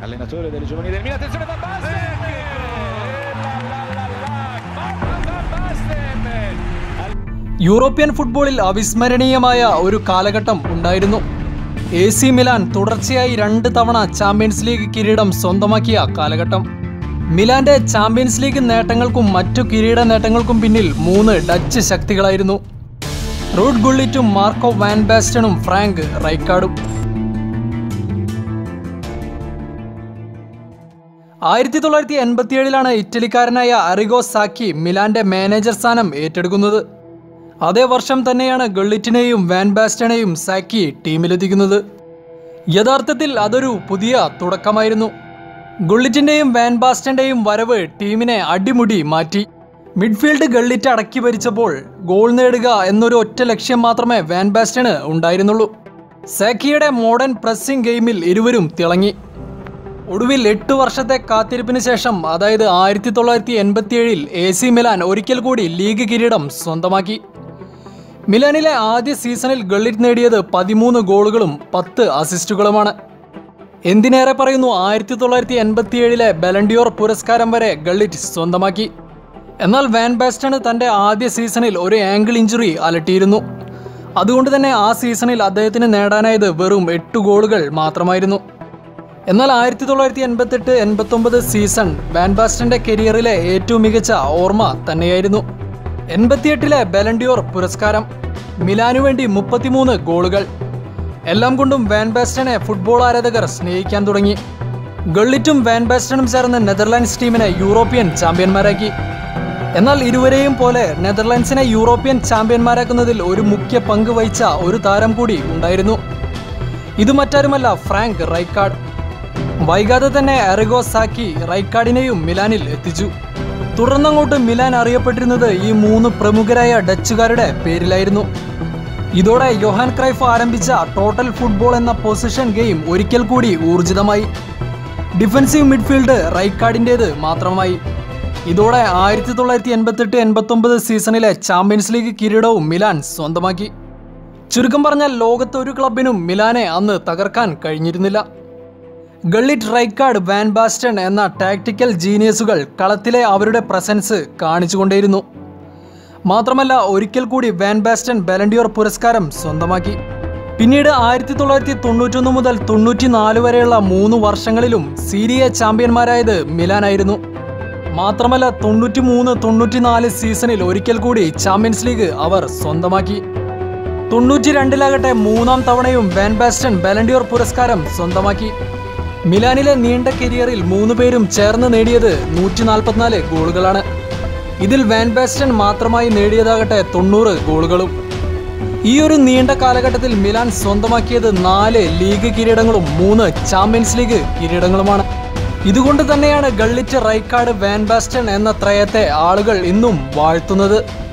allenatore delle giovanili del Milan, attenzione Van Basten! La, la, la, la. Van Basten! European ഫുട്ബോളിൽ അവിസ്മരണീയമായ ഒരു കാലഘട്ടം ഉണ്ടായിരുന്നു എ സി മിലാൻ തുടർച്ചയായി രണ്ട് തവണ ചാമ്പ്യൻസ് ലീഗ് കിരീടം സ്വന്തമാക്കിയ കാലഘട്ടം മിലാന്റെ ചാമ്പ്യൻസ് ലീഗ് നേട്ടങ്ങൾക്കും മറ്റു കിരീട നേട്ടങ്ങൾക്കും പിന്നിൽ മൂന്ന് ഡച്ച് ശക്തികളായിരുന്നു റൂഡ് ഗുള്ളിറ്റും മാർക്കോ വാൻ ബാസ്റ്റണും ഫ്രാങ്ക് റൈക്കാർഡും ആയിരത്തി തൊള്ളായിരത്തി എൺപത്തിയേഴിലാണ് ഇറ്റലിക്കാരനായ അറിഗോ സാക്കി മിലാന്റെ മാനേജർ സ്ഥാനം ഏറ്റെടുക്കുന്നത് അതേ വർഷം തന്നെയാണ് ഗള്ളിറ്റിനെയും വാൻ ബാസ്റ്റനെയും സാക്കി ടീമിലെത്തിക്കുന്നത് യഥാർത്ഥത്തിൽ അതൊരു പുതിയ തുടക്കമായിരുന്നു ഗുള്ളിറ്റിന്റെയും വാൻ ബാസ്റ്റന്റെയും വരവ് ടീമിനെ അടിമുടി മാറ്റി മിഡ്ഫീൽഡ് ഗള്ളിറ്റ് അടക്കി ഭരിച്ചപ്പോൾ ഗോൾ നേടുക എന്നൊരു ഒറ്റ ലക്ഷ്യം മാത്രമേ വാൻ ബാസ്റ്റന് ഉണ്ടായിരുന്നുള്ളൂ സാക്കിയുടെ മോഡേൺ പ്രസ്സിംഗ് ഗെയിമിൽ ഇരുവരും തിളങ്ങി ഒടുവിൽ എട്ട് വർഷത്തെ കാത്തിരിപ്പിന് ശേഷം അതായത് ആയിരത്തി തൊള്ളായിരത്തി എൺപത്തിയേഴിൽ എ സി മിലാൻ ഒരിക്കൽ കൂടി ലീഗ് കിരീടം സ്വന്തമാക്കി മിലാനിലെ ആദ്യ സീസണിൽ ഗള്ളിറ്റ് നേടിയത് പതിമൂന്ന് ഗോളുകളും പത്ത് അസിസ്റ്റുകളുമാണ് എന്തിനേറെ പറയുന്നു ആയിരത്തി തൊള്ളായിരത്തി എൺപത്തിയേഴിലെ ബലണ്ടിയോർ പുരസ്കാരം വരെ ഗള്ളിറ്റ് സ്വന്തമാക്കി എന്നാൽ വാൻ ബാസ്റ്റണ് തന്റെ ആദ്യ സീസണിൽ ഒരു ആംഗിൾ ഇഞ്ചുറി അലട്ടിയിരുന്നു അതുകൊണ്ട് തന്നെ ആ സീസണിൽ അദ്ദേഹത്തിന് നേടാനായത് വെറും എട്ട് ഗോളുകൾ മാത്രമായിരുന്നു എന്നാൽ ആയിരത്തി തൊള്ളായിരത്തി എൺപത്തെട്ട് എൺപത്തൊമ്പത് സീസൺ വാൻ ബാസ്റ്റന്റെ കരിയറിലെ ഏറ്റവും മികച്ച ഓർമ്മ തന്നെയായിരുന്നു എൺപത്തിയെട്ടിലെ ബലണ്ടിയോർ പുരസ്കാരം മിലാനു വേണ്ടി മുപ്പത്തിമൂന്ന് ഗോളുകൾ എല്ലാം കൊണ്ടും വാൻ ബാസ്റ്റനെ ഫുട്ബോൾ ആരാധകർ സ്നേഹിക്കാൻ തുടങ്ങി ഗള്ളിറ്റും വാൻ ബാസ്റ്റണും ചേർന്ന് നെതർലാൻഡ്സ് ടീമിനെ യൂറോപ്യൻ ചാമ്പ്യന്മാരാക്കി എന്നാൽ ഇരുവരെയും പോലെ നെതർലാൻഡ്സിനെ യൂറോപ്യൻ ചാമ്പ്യന്മാരാക്കുന്നതിൽ ഒരു മുഖ്യ പങ്ക് വഹിച്ച ഒരു താരം കൂടി ഉണ്ടായിരുന്നു ഇത് മറ്റാരുമല്ല ഫ്രാങ്ക് റൈക്കാർഡ് വൈകാതെ തന്നെ എറിഗോ സാക്കി റൈക്കാർഡിനെയും മിലാനിൽ എത്തിച്ചു തുടർന്നങ്ങോട്ട് മിലാൻ അറിയപ്പെട്ടിരുന്നത് ഈ മൂന്ന് പ്രമുഖരായ ഡച്ചുകാരുടെ പേരിലായിരുന്നു ഇതോടെ യൊഹാൻ ക്രൈഫ് ആരംഭിച്ച ടോട്ടൽ ഫുട്ബോൾ എന്ന പൊസിഷൻ ഗെയിം ഒരിക്കൽ കൂടി ഊർജിതമായി ഡിഫൻസീവ് മിഡ്ഫീൽഡ് റൈക്കാർഡിൻ്റേത് മാത്രമായി ഇതോടെ ആയിരത്തി തൊള്ളായിരത്തി എൺപത്തെട്ട് എൺപത്തൊമ്പത് സീസണിലെ ചാമ്പ്യൻസ് ലീഗ് കിരീടവും മിലാൻ സ്വന്തമാക്കി ചുരുക്കം പറഞ്ഞാൽ ലോകത്തെ ഒരു ക്ലബിനും മിലാനെ അന്ന് തകർക്കാൻ കഴിഞ്ഞിരുന്നില്ല ഗള്ളിറ്റ് റൈക്കാർഡ് വാൻ ബാസ്റ്റൺ എന്ന ടാക്ടിക്കൽ ജീനിയസുകൾ കളത്തിലെ അവരുടെ പ്രസൻസ് കാണിച്ചുകൊണ്ടേയിരുന്നു മാത്രമല്ല ഒരിക്കൽ കൂടി വാൻ ബാസ്റ്റൺ ബലണ്ടിയോർ പുരസ്കാരം സ്വന്തമാക്കി പിന്നീട് ആയിരത്തി തൊള്ളായിരത്തി തൊണ്ണൂറ്റൊന്ന് മുതൽ തൊണ്ണൂറ്റിനാല് വരെയുള്ള മൂന്ന് വർഷങ്ങളിലും സീരിയ ചാമ്പ്യന്മാരായത് മിലാനായിരുന്നു മാത്രമല്ല തൊണ്ണൂറ്റി മൂന്ന് തൊണ്ണൂറ്റിനാല് സീസണിൽ ഒരിക്കൽ കൂടി ചാമ്പ്യൻസ് ലീഗ് അവർ സ്വന്തമാക്കി തൊണ്ണൂറ്റി രണ്ടിലാകട്ടെ മൂന്നാം തവണയും വാൻ ബാസ്റ്റൺ ബലണ്ടിയോർ പുരസ്കാരം സ്വന്തമാക്കി മിലാനിലെ നീണ്ട കരിയറിൽ മൂന്ന് പേരും ചേർന്ന് നേടിയത് നൂറ്റി നാൽപ്പത്തിനാല് ഗോളുകളാണ് ഇതിൽ വാൻ ബാസ്റ്റൺ മാത്രമായി നേടിയതാകട്ടെ തൊണ്ണൂറ് ഗോളുകളും ഈ ഒരു നീണ്ട കാലഘട്ടത്തിൽ മിലാൻ സ്വന്തമാക്കിയത് നാല് ലീഗ് കിരീടങ്ങളും മൂന്ന് ചാമ്പ്യൻസ് ലീഗ് കിരീടങ്ങളുമാണ് ഇതുകൊണ്ട് തന്നെയാണ് ഗള്ളിറ്റ് റൈക്കാർഡ് വാൻ ബാസ്റ്റൺ എന്ന ത്രയത്തെ ആളുകൾ ഇന്നും വാഴ്ത്തുന്നത്